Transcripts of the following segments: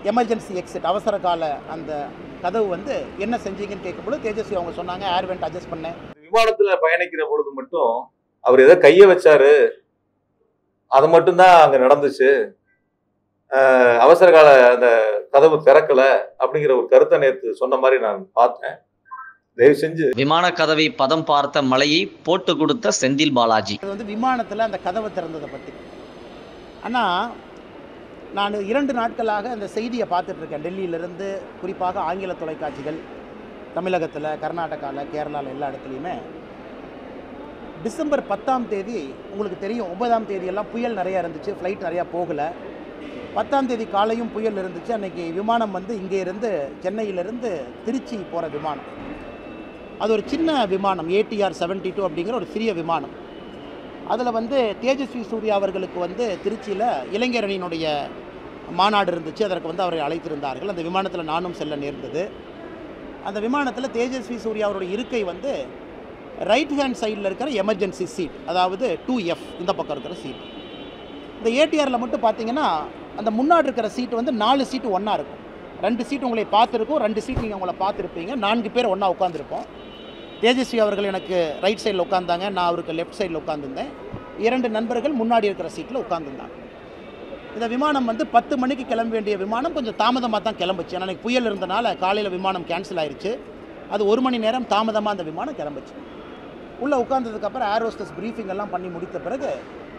Emergency exit அவசர கால அந்த கதவு வந்து என்ன செஞ்சீங்கன்னு கேட்கும்போது தேஜஸ்வி அவங்க சொன்னாங்க ஏர் வெண்ட் அட்ஜஸ்ட் பண்ணேன் விமானத்துல பயணிக்கிற பொழுது மட்டும் அவர் ஏதோ கைய வச்சாரு அது மட்டும்தான் அங்க நடந்துச்சு அஹ் அவசர கால அந்த கதவு திறக்கல அப்படிங்கிற ஒரு கருத்தை நேத்து சொன்ன மாதிரி நான் பார்த்தேன் தயவு செஞ்சு விமான கதவை பதம் பார்த்த மலையை போட்டு கொடுத்த செந்தில் பாலாஜி அது வந்து விமானத்தில் அந்த கதவை திறந்ததை பற்றி ஆனால் நான் இரண்டு நாட்களாக அந்த செய்தியை பார்த்துட்டு இருக்கேன் டெல்லியிலிருந்து குறிப்பாக ஆங்கில தொலைக்காட்சிகள் தமிழகத்தில் கர்நாடகாவில் கேரளாவில் எல்லா இடத்துலையுமே டிசம்பர் பத்தாம் தேதி உங்களுக்கு தெரியும் ஒன்பதாம் தேதியெல்லாம் புயல் நிறையா இருந்துச்சு ஃப்ளைட் நிறையா போகலை பத்தாம் தேதி காலையும் புயல் இருந்துச்சு அன்னைக்கு விமானம் வந்து இங்கே இருந்து சென்னையிலிருந்து திருச்சி போகிற விமானம் அது ஒரு சின்ன விமானம் ஏடிஆர் செவன்டி டூ அப்படிங்கிற ஒரு சிறிய விமானம் அதில் வந்து தேஜஸ்வி சூர்யா அவர்களுக்கு வந்து திருச்சியில் இளைஞரணியினுடைய மாநாடு இருந்துச்சு அதற்கு வந்து அவரை அழைத்திருந்தார்கள் அந்த விமானத்தில் நானும் செல்ல நேர்ந்தது அந்த விமானத்தில் தேஜஸ்வி சூர்யா அவருடைய இருக்கை வந்து ரைட் ஹேண்ட் சைடில் இருக்கிற எமர்ஜென்சி சீட் அதாவது டூ எஃப் இந்த பக்கம் இருக்கிற சீட் இந்த ஏடிஆரில் மட்டும் பார்த்தீங்கன்னா அந்த முன்னாடி இருக்கிற சீட் வந்து நாலு சீட்டு ஒன்றா இருக்கும் ரெண்டு சீட் உங்களை பார்த்துருக்கும் ரெண்டு சீட் நீங்கள் உங்களை பார்த்துருப்பீங்க நான்கு பேர் ஒன்றா உட்காந்துருப்போம் தேஜஸ்வி அவர்கள் எனக்கு ரைட் சைடில் உட்காந்தாங்க நான் அவருக்கு லெஃப்ட் சைடில் உட்காந்துருந்தேன் இரண்டு நண்பர்கள் முன்னாடி இருக்கிற சீட்டில் உட்காந்துருந்தாங்க இந்த விமானம் வந்து பத்து மணிக்கு கிளம்ப வேண்டிய விமானம் கொஞ்சம் தாமதமாக தான் கிளம்புச்சு ஏன்னா எனக்கு புயல் இருந்தனால காலையில் விமானம் கேன்சல் ஆயிருச்சு அது ஒரு மணி நேரம் தாமதமாக அந்த விமானம் கிளம்புச்சு உள்ளே உட்காந்ததுக்கப்புறம் ஏர் ஹோஸ்டஸ் ப்ரீஃபிங் எல்லாம் பண்ணி முடித்த பிறகு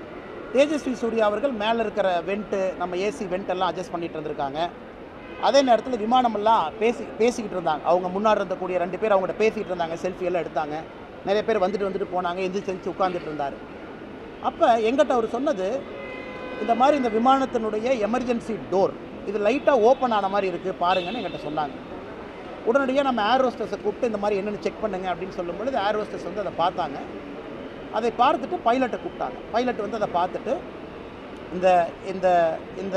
தேஜஸ்வி சூர்யா அவர்கள் மேலே இருக்கிற வெண்ட்டு நம்ம ஏசி வெண்ட் எல்லாம் அட்ஜஸ்ட் பண்ணிட்டு இருந்திருக்காங்க அதே நேரத்தில் விமானமெல்லாம் பேசி பேசிக்கிட்டு இருந்தாங்க அவங்க முன்னாடி இருந்தக்கூடிய ரெண்டு பேர் அவங்கள்ட்ட பேசிக்கிட்டு இருந்தாங்க செல்ஃபி எல்லாம் எடுத்தாங்க நிறைய பேர் வந்துட்டு வந்துட்டு போனாங்க எந்திரிச்சு எந்திரிச்சு உட்காந்துட்டு இருந்தார் அப்போ எங்கிட்ட அவர் சொன்னது இந்த மாதிரி இந்த விமானத்தினுடைய எமர்ஜென்சி டோர் இது லைட்டாக ஓப்பன் ஆன மாதிரி இருக்குது பாருங்கன்னு எங்கிட்ட சொன்னாங்க உடனடியாக நம்ம ஏர் ஹோஸ்டஸை கூப்பிட்டு இந்த மாதிரி என்னென்னு செக் பண்ணுங்க அப்படின்னு சொல்லும் பொழுது ஏர் ஹோஸ்டஸ் வந்து அதை பார்த்தாங்க அதை பார்த்துட்டு பைலட்டை கூப்பிட்டாங்க பைலட் வந்து அதை பார்த்துட்டு இந்த இந்த இந்த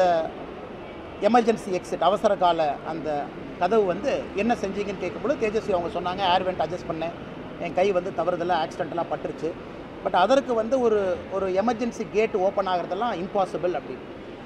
எமர்ஜென்சி எக்ஸிட் அவசர கால அந்த கதவு வந்து என்ன செஞ்சீங்கன்னு கேட்கும்போது தேஜஸ்வி அவங்க சொன்னாங்க ஏர் வெண்ட் அட்ஜஸ்ட் பண்ணேன் என் கை வந்து தவறுதலாக ஆக்சிடென்ட்லாம் பட்டுருச்சு பட் அதற்கு வந்து ஒரு ஒரு எமர்ஜென்சி கேட் ஓப்பன் ஆகிறதெல்லாம் இம்பாசிபிள் அப்படின்னு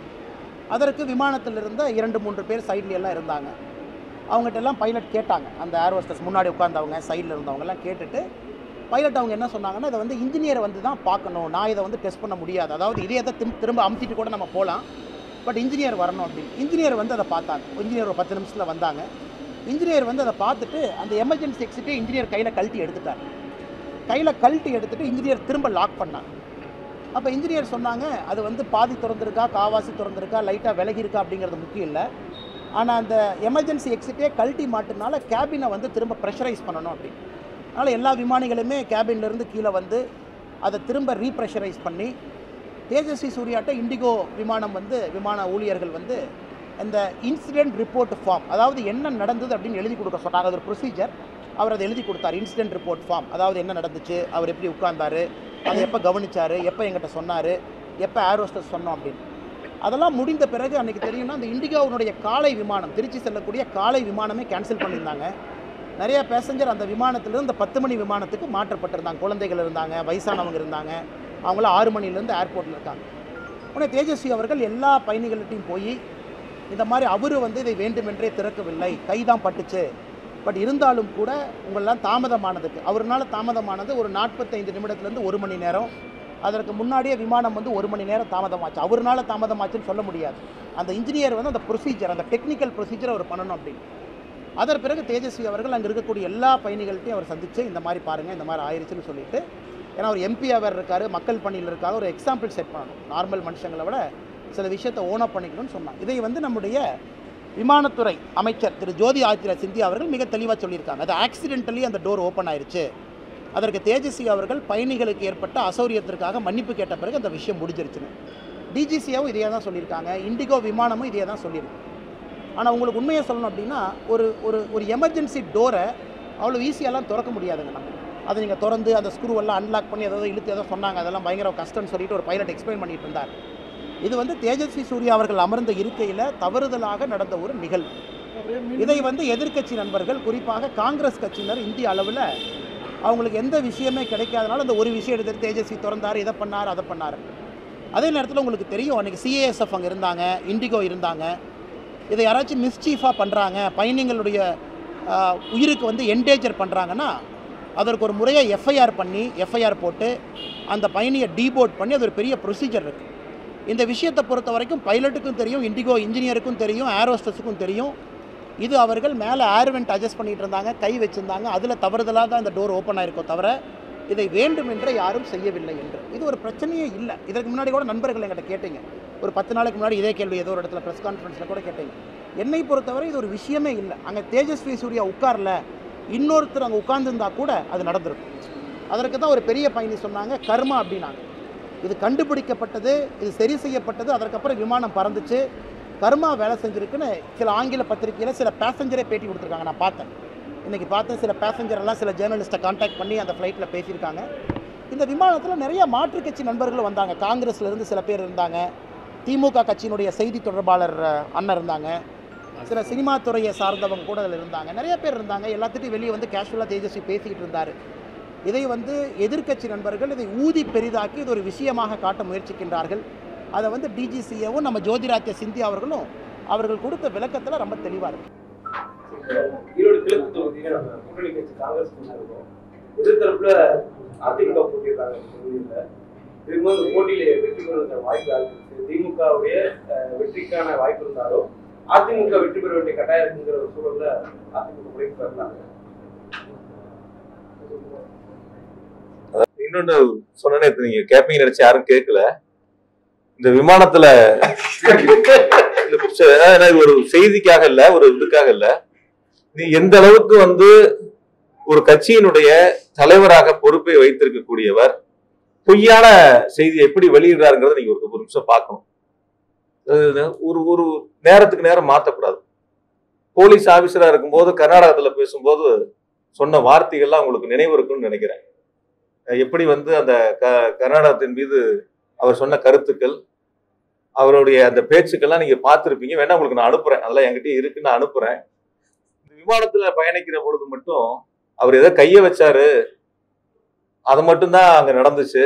அதற்கு விமானத்தில் இருந்த இரண்டு மூன்று பேர் சைட்ல எல்லாம் இருந்தாங்க அவங்ககிட்ட எல்லாம் பைலட் கேட்டாங்க அந்த ஏர் ஹோஸ்டஸ் முன்னாடி உட்காந்தவங்க சைடில் இருந்தவங்க எல்லாம் கேட்டுட்டு பைலட் அவங்க என்ன சொன்னாங்கன்னா இதை வந்து இன்ஜினியரை வந்து தான் பார்க்கணும் நான் இதை வந்து டெஸ்ட் பண்ண முடியாது அதாவது இதே தான் திரும்ப திரும்ப அமுத்திட்டு கூட நம்ம போகலாம் பட் இன்ஜினியர் வரணும் அப்படின்னு இன்ஜினியர் வந்து அதை பார்த்தாங்க இன்ஜினியர் ஒரு பத்து நிமிஷத்தில் வந்தாங்க இன்ஜினியர் வந்து அதை பார்த்துட்டு அந்த எமர்ஜென்சி எக்ஸிட்டே இன்ஜினியர் கையில் கழட்டி எடுத்துட்டார் கையில் கழட்டி எடுத்துட்டு இன்ஜினியர் திரும்ப லாக் பண்ணாங்க அப்போ இன்ஜினியர் சொன்னாங்க அது வந்து பாதி திறந்திருக்கா காவாசி திறந்திருக்கா லைட்டாக விலகி இருக்கா அப்படிங்கிறது முக்கியம் இல்லை ஆனால் அந்த எமர்ஜென்சி எக்ஸிட்டே கழட்டி மாட்டுனால கேபினை வந்து திரும்ப ப்ரெஷரைஸ் பண்ணணும் அப்படின்னு அதனால் எல்லா விமானிகளுமே cabinல இருந்து கீழே வந்து அதை திரும்ப ரீப்ரெஷரைஸ் பண்ணி தேஜஸ்வி சூர்யாட்ட இண்டிகோ விமானம் வந்து விமான ஊழியர்கள் வந்து இந்த இன்சிடென்ட் ரிப்போர்ட் ஃபார்ம் அதாவது என்ன நடந்தது அப்படின்னு எழுதி கொடுக்க சொன்னாங்க அது ஒரு ப்ரொசீஜர் அவர் அதை எழுதி கொடுத்தார் இன்சிடென்ட் ரிப்போர்ட் ஃபார்ம் அதாவது என்ன நடந்துச்சு அவர் எப்படி உட்கார்ந்தாரு அதை எப்போ கவனிச்சாரு எப்போ எங்கிட்ட சொன்னார் எப்போ ஏரோஸ்டஸ் சொன்னோம் அப்படின்னு அதெல்லாம் முடிந்த பிறகு அன்றைக்கி தெரியும்னா அந்த இண்டிகோவினுடைய காலை விமானம் திருச்சி செல்லக்கூடிய காலை விமானமே கேன்சல் பண்ணியிருந்தாங்க நிறைய பேசஞ்சர் அந்த விமானத்திலிருந்து இந்த பத்து மணி விமானத்துக்கு மாற்றப்பட்டிருந்தாங்க குழந்தைகள் இருந்தாங்க வயசானவங்க இருந்தாங்க அவங்களாம் ஆறு மணிலேருந்து ஏர்போர்ட்டில் இருக்காங்க உடனே தேஜஸ்வி அவர்கள் எல்லா பயணிகள்கிட்டையும் போய் இந்த மாதிரி அவர் வந்து இதை வேண்டுமென்றே திறக்கவில்லை கை தான் பட்டுச்சு பட் இருந்தாலும் கூட உங்களெல்லாம் தாமதமானதுக்கு அவர்னால தாமதமானது ஒரு நாற்பத்தைந்து நிமிடத்துலேருந்து ஒரு மணி நேரம் அதற்கு முன்னாடியே விமானம் வந்து ஒரு மணி நேரம் தாமதமாச்சு அவர்னால தாமதமாச்சுன்னு சொல்ல முடியாது அந்த இன்ஜினியர் வந்து அந்த ப்ரொசீஜர் அந்த டெக்னிக்கல் ப்ரொசீஜர் அவர் பண்ணணும் அப்படின்னு அதன் பிறகு தேஜஸ்வி அவர்கள் அங்கே இருக்கக்கூடிய எல்லா பயணிகள்கிட்டையும் அவர் சந்தித்து இந்த மாதிரி பாருங்கள் இந்த மாதிரி ஆயிடுச்சுன்னு சொல்லிட்டு ஏன்னா அவர் எம்பியாக வேறு இருக்கார் மக்கள் பணியில் இருக்காங்க ஒரு எக்ஸாம்பிள் செட் பண்ணணும் நார்மல் மனுஷங்களை விட சில விஷயத்தை ஓன் அப் பண்ணிக்கணும்னு சொன்னாங்க இதை வந்து நம்முடைய விமானத்துறை அமைச்சர் திரு ஜோதி ஆதித்ய சிந்தியா அவர்கள் மிக தெளிவாக சொல்லியிருக்காங்க அது ஆக்சிடென்டலி அந்த டோர் ஓப்பன் ஆயிருச்சு அதற்கு தேஜஸ்வி அவர்கள் பயணிகளுக்கு ஏற்பட்ட அசௌரியத்திற்காக மன்னிப்பு கேட்ட பிறகு அந்த விஷயம் முடிஞ்சிருச்சுன்னு டிஜிசியாவும் இதே தான் சொல்லியிருக்காங்க இண்டிகோ விமானமும் இதே தான் சொல்லியிருக்கு ஆனால் உங்களுக்கு உண்மையை சொல்லணும் அப்படின்னா ஒரு ஒரு ஒரு எமர்ஜென்சி டோரை அவ்வளோ ஈஸியாலாம் திறக்க முடியாதுங்க நம்ம அதை நீங்கள் திறந்து அந்த ஸ்க்ரூ எல்லாம் அன்லாக் பண்ணி ஏதாவது இழுத்து ஏதோ சொன்னாங்க அதெல்லாம் பயங்கர கஷ்டம்னு சொல்லிட்டு ஒரு பைலட் எக்ஸ்பிளைன் பண்ணிட்டு இருந்தார் இது வந்து தேஜஸ்வி சூர்யா அவர்கள் அமர்ந்த இருக்கையில் தவறுதலாக நடந்த ஒரு நிகழ்வு இதை வந்து எதிர்க்கட்சி நண்பர்கள் குறிப்பாக காங்கிரஸ் கட்சியினர் இந்திய அளவில் அவங்களுக்கு எந்த விஷயமே கிடைக்காதனால அந்த ஒரு விஷயம் எடுத்து தேஜஸ்வி திறந்தார் இதை பண்ணார் அதை பண்ணார் அதே நேரத்தில் உங்களுக்கு தெரியும் அன்றைக்கி சிஏஎஸ்எஃப் அங்கே இருந்தாங்க இண்டிகோ இருந்தாங்க இதை யாராச்சும் மிஸ்சீஃபாக பண்ணுறாங்க பயணிகளுடைய ஆஹ், உயிருக்கு வந்து என்டேஜர் பண்ணுறாங்கன்னா அதற்கு ஒரு முறையாக எஃப்ஐஆர் பண்ணி எஃப்ஐஆர் போட்டு அந்த பயணியை டீபோர்ட் பண்ணி அது ஒரு பெரிய ப்ரொசீஜர் இருக்குது இந்த விஷயத்தை பொறுத்த வரைக்கும் பைலட்டுக்கும் தெரியும் இண்டிகோ இன்ஜினியருக்கும் தெரியும் ஏரோஸ்டஸுக்கும் தெரியும் இது அவர்கள் மேலே ஏர்வெண்ட் அட்ஜஸ்ட் பண்ணிட்டு இருந்தாங்க கை வச்சுருந்தாங்க அதில் தவறுதலாக தான் இந்த டோர் ஓப்பன் ஆயிருக்கோ தவிர இதை வேண்டுமென்றே யாரும் செய்யவில்லை என்று இது ஒரு பிரச்சனையே இல்லை இதற்கு முன்னாடி கூட நண்பர்கள் என்கிட்ட கேட்டீங்க ஒரு பத்து நாளைக்கு முன்னாடி இதே கேள்வி ஏதோ ஒரு இடத்துல ப்ரெஸ் கான்ஃபரன்ஸில் கூட கேட்டீங்க என்னை பொறுத்தவரை இது ஒரு விஷயமே இல்லை அங்கே தேஜஸ்வி சூர்யா உட்கார்ல இன்னொருத்தர் அங்கே உட்கார்ந்துருந்தா கூட அது நடந்திருக்கும் அதற்கு தான் ஒரு பெரிய பயணி சொன்னாங்க கர்மா அப்படின்னாங்க இது கண்டுபிடிக்கப்பட்டது இது சரி செய்யப்பட்டது அதற்கப்புறம் விமானம் பறந்துச்சு கர்மா வேலை செஞ்சிருக்குன்னு சில ஆங்கில பத்திரிகையில் சில பேசஞ்சரே பேட்டி கொடுத்துருக்காங்க நான் பார்த்தேன் இன்றைக்கி பார்த்தேன் சில பேசஞ்சர் எல்லாம் சில ஜேர்னலிஸ்ட்டை காண்டாக்ட் பண்ணி அந்த ஃப்ளைட்டில் பேசியிருக்காங்க இந்த விமானத்தில் நிறைய மாற்றுக் கட்சி நண்பர்கள் வந்தாங்க காங்கிரஸ்ல இருந்து சில பேர் இருந்தாங்க திமுக கட்சியினுடைய செய்தி தொடர்பாளர் அஹ், அண்ணன் இருந்தாங்க சில சினிமா துறையை சார்ந்தவங்க கூட அதில் இருந்தாங்க நிறைய பேர் இருந்தாங்க எல்லாத்துட்டையும் வெளியே வந்து கேஷுவலாக தேஜஸ்வி பேசிக்கிட்டு இருந்தார் இதை வந்து எதிர்க்கட்சி நண்பர்கள் இதை ஊதி பெரிதாக்கி இது ஒரு விஷயமாக காட்ட முயற்சிக்கின்றார்கள் அதை வந்து டிஜிசிஏவும் நம்ம ஜோதிராத்ய சிந்தியா அவர்களும் அவர்கள் கொடுத்த விளக்கத்தில் ரொம்ப தெளிவாக இருக்கு ஈரோடு கிழக்கு தொகுதியில நம்ம கூட்டணி கட்சி காங்கிரஸ் இருக்கோம் எதிர்த்தரப்புல அதிமுக போட்டியிருக்காங்க இந்த தொகுதியில இதுக்கு வந்து போட்டியில வெற்றி பெறுவதற்கான வாய்ப்பு இருக்கு திமுகவுடைய அஹ், வெற்றிக்கான வாய்ப்பு இருந்தாலும் அதிமுக வெற்றி பெற வேண்டிய கட்டாயம் இருக்குங்கிற ஒரு சூழல்ல அதிமுக முறைக்கு வரலாங்க இன்னொன்னு சொன்ன நேத்து நீங்க கேப்பீங்க நினைச்சு யாரும் கேட்கல இந்த விமானத்துல இல்ல, சரி, அதாவது இது ஒரு செய்திக்காக இல்ல ஒரு இதுக்காக இல்ல நீ எந்த அளவுக்கு வந்து ஒரு கட்சியினுடைய தலைவராக பொறுப்பை வைத்திருக்கக்கூடியவர் பொய்யான செய்தியை எப்படி வெளியிடுறாருங்கிறத நீங்க ஒரு ஒரு நிமிஷம் பார்க்கணும் அதாவது ஒரு ஒரு நேரத்துக்கு நேரம் மாத்தக்கூடாது போலீஸ் ஆபீசரா இருக்கும்போது கர்நாடகத்துல பேசும்போது சொன்ன வார்த்தைகள்லாம் உங்களுக்கு நினைவு இருக்கும்னு நினைக்கிறேன் அஹ் எப்படி வந்து அந்த க கர்நாடகத்தின் மீது அவர் சொன்ன கருத்துக்கள் அவருடைய அந்த பேச்சுக்கள்லாம் நீங்க பார்த்துருப்பீங்க வேணா உங்களுக்கு நான் அனுப்புறேன் அதெல்லாம் என்கிட்ட இருக்கு நான் அனுப்புறேன் இந்த விமானத்துல பயணிக்கிற பொழுது மட்டும் அவர் ஏதோ கைய வச்சாரு அது மட்டும்தான் அங்க நடந்துச்சு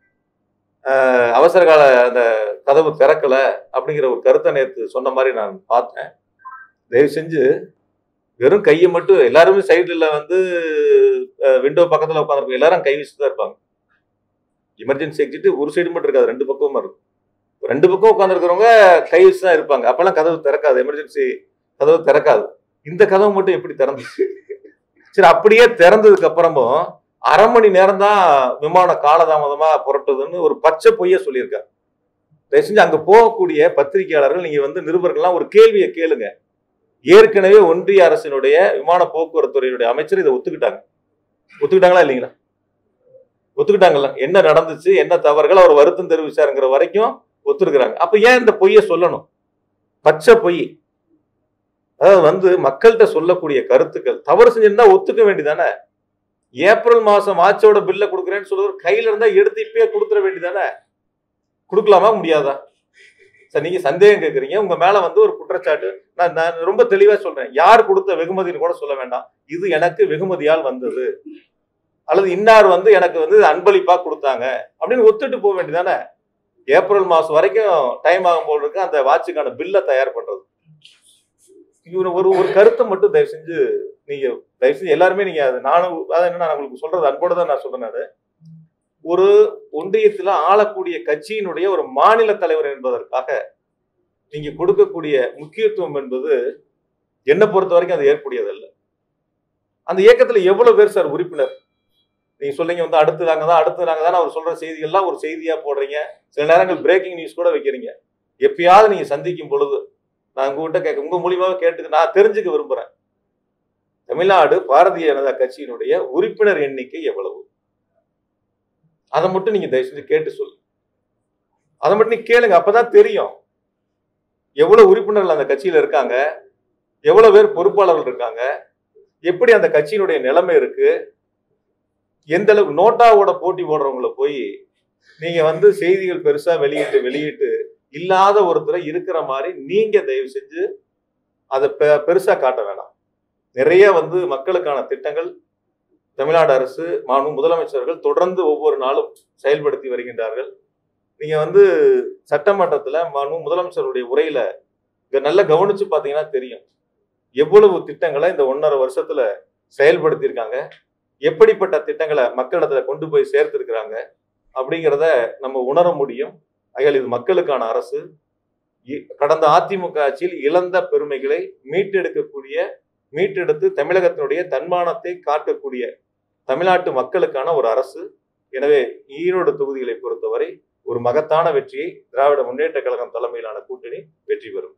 அஹ் அவசர கால அந்த கதவு திறக்கல அப்படிங்கிற ஒரு கருத்தை நேற்று சொன்ன மாதிரி நான் பார்த்தேன் தயவு செஞ்சு வெறும் கையை மட்டும் எல்லாருமே சைடுல வந்து விண்டோ பக்கத்துல உட்காந்துருப்பாங்க எல்லாரும் கை வச்சுட்டு தான் இருப்பாங்க எமர்ஜென்சி எக்ஸிட் ஒரு சைடு மட்டும் இருக்காது ரெண்டு பக்கமும் இருக்கும் ரெண்டு பக்கம் உட்காந்துருக்கிறவங்க கை வச்சு தான் இருப்பாங்க அப்பெல்லாம் கதவு திறக்காது எமர்ஜென்சி கதவு திறக்காது இந்த கதவு மட்டும் எப்படி திறந்துச்சு சரி அப்படியே திறந்ததுக்கு அப்புறமும் அரை மணி நேரம் தான் விமானம் காலதாமதமா புரட்டுதுன்னு ஒரு பச்சை பொய்ய சொல்லியிருக்காரு தயவு செஞ்சு அங்க போகக்கூடிய பத்திரிகையாளர்கள் நீங்க வந்து நிருபர்கள்லாம் ஒரு கேள்வியை கேளுங்க ஏற்கனவே ஒன்றிய அரசினுடைய விமான போக்குவரத்து துறையினுடைய அமைச்சர் இதை ஒத்துக்கிட்டாங்க ஒத்துக்கிட்டாங்களா இல்லைங்களா ஒத்துக்கிட்டாங்கல்ல என்ன நடந்துச்சு என்ன தவறுகள் அவர் வருத்தம் தெரிவிச்சாருங்கிற வரைக்கும் ஒத்துருக்குறாங்க அப்ப ஏன் இந்த பொய்யை சொல்லணும் பச்சை பொய் அதாவது வந்து மக்கள்கிட்ட சொல்லக்கூடிய கருத்துக்கள் தவறு செஞ்சிருந்தா ஒத்துக்க வேண்டியதானே ஏப்ரல் மாசம் ஆச்சோட பில்ல கொடுக்குறேன்னு சொல்றது கையில இருந்தா எடுத்து இப்பயே கொடுத்துட வேண்டியதானே கொடுக்கலாமா முடியாதா சார் நீங்க சந்தேகம் கேட்குறீங்க உங்க மேல வந்து ஒரு குற்றச்சாட்டு நான் நான் ரொம்ப தெளிவா சொல்றேன் யார் கொடுத்த வெகுமதின்னு கூட சொல்ல வேண்டாம் இது எனக்கு வெகுமதியால் வந்தது அல்லது இன்னார் வந்து எனக்கு வந்து அன்பளிப்பா கொடுத்தாங்க அப்படின்னு ஒத்துட்டு போக வேண்டியதானே ஏப்ரல் மாசம் வரைக்கும் டைம் ஆகும் போல் இருக்கு அந்த வாட்சுக்கான பில்லை தயார் பண்றது இவரு ஒரு ஒரு கருத்தை மட்டும் தயவு செஞ்சு நீங்க தயவு செஞ்சு எல்லாருமே நீங்க அது நானும் அதான் என்ன நான் உங்களுக்கு சொல்றது அன்போடு தான் நான் சொல்றேன் நானு. ஒரு ஒன்றியத்துல ஆளக்கூடிய கட்சியினுடைய ஒரு மாநில தலைவர் என்பதற்காக நீங்க கொடுக்கக்கூடிய முக்கியத்துவம் என்பது என்னை பொறுத்த வரைக்கும் அது ஏற்புடையதல்ல அந்த இயக்கத்துல எவ்வளவு பேர் சார் உறுப்பினர் நீங்க சொல்றீங்க வந்து அடுத்து நாங்க தான் அடுத்து நாங்க தான் அவர் சொல்ற செய்திகள்லாம் ஒரு செய்தியா போடுறீங்க சில நேரங்கள் பிரேக்கிங் நியூஸ் கூட வைக்கிறீங்க எப்பயாவது நீங்க சந்திக்கும் பொழுது நான் உங்ககிட்ட கேட்க உங்க மூலியமாக கேட்டு நான் தெரிஞ்சுக்க விரும்புறேன் தமிழ்நாடு பாரதிய ஜனதா கட்சியினுடைய உறுப்பினர் எண்ணிக்கை எவ்வளவு அதை மட்டும் நீங்க தயவு செஞ்சு கேட்டு சொல்லு அதை மட்டும் நீங்க கேளுங்க அப்பதான் தெரியும் எவ்வளவு உறுப்பினர்கள் அந்த கட்சியில இருக்காங்க எவ்வளவு பேர் பொறுப்பாளர்கள் இருக்காங்க எப்படி அந்த கட்சியினுடைய நிலைமை இருக்கு எந்த அளவுக்கு நோட்டாவோட போட்டி போடுறவங்கள போய் நீங்க வந்து செய்திகள் பெருசா வெளியிட்டு வெளியிட்டு இல்லாத ஒருத்தரை இருக்கிற மாதிரி நீங்க தயவு செஞ்சு அதை பெ- பெருசா காட்ட வேணாம் நிறைய வந்து மக்களுக்கான திட்டங்கள் தமிழ்நாடு அரசு மாண்பு முதலமைச்சர்கள் தொடர்ந்து ஒவ்வொரு நாளும் செயல்படுத்தி வருகின்றார்கள் நீங்க வந்து சட்டமன்றத்துல மாண்பு முதலமைச்சருடைய உரையில இங்க நல்லா கவனிச்சு பார்த்தீங்கன்னா தெரியும் எவ்வளவு திட்டங்களை இந்த ஒன்றரை வருஷத்துல செயல்படுத்தியிருக்காங்க எப்படிப்பட்ட திட்டங்களை மக்களிடத்துல கொண்டு போய் சேர்த்திருக்கிறாங்க அப்படிங்கிறத நம்ம உணர முடியும் ஆகையால் இது மக்களுக்கான அரசு இ- கடந்த அதிமுக ஆட்சியில் இழந்த பெருமைகளை மீட்டெடுக்கக்கூடிய மீட்டெடுத்து தமிழகத்தினுடைய தன்மானத்தை காக்கக்கூடிய தமிழ்நாட்டு மக்களுக்கான ஒரு அரசு எனவே ஈரோடு தொகுதிகளை பொறுத்தவரை ஒரு மகத்தான வெற்றியை திராவிட முன்னேற்ற கழகம் தலைமையிலான கூட்டணி வெற்றி பெறும்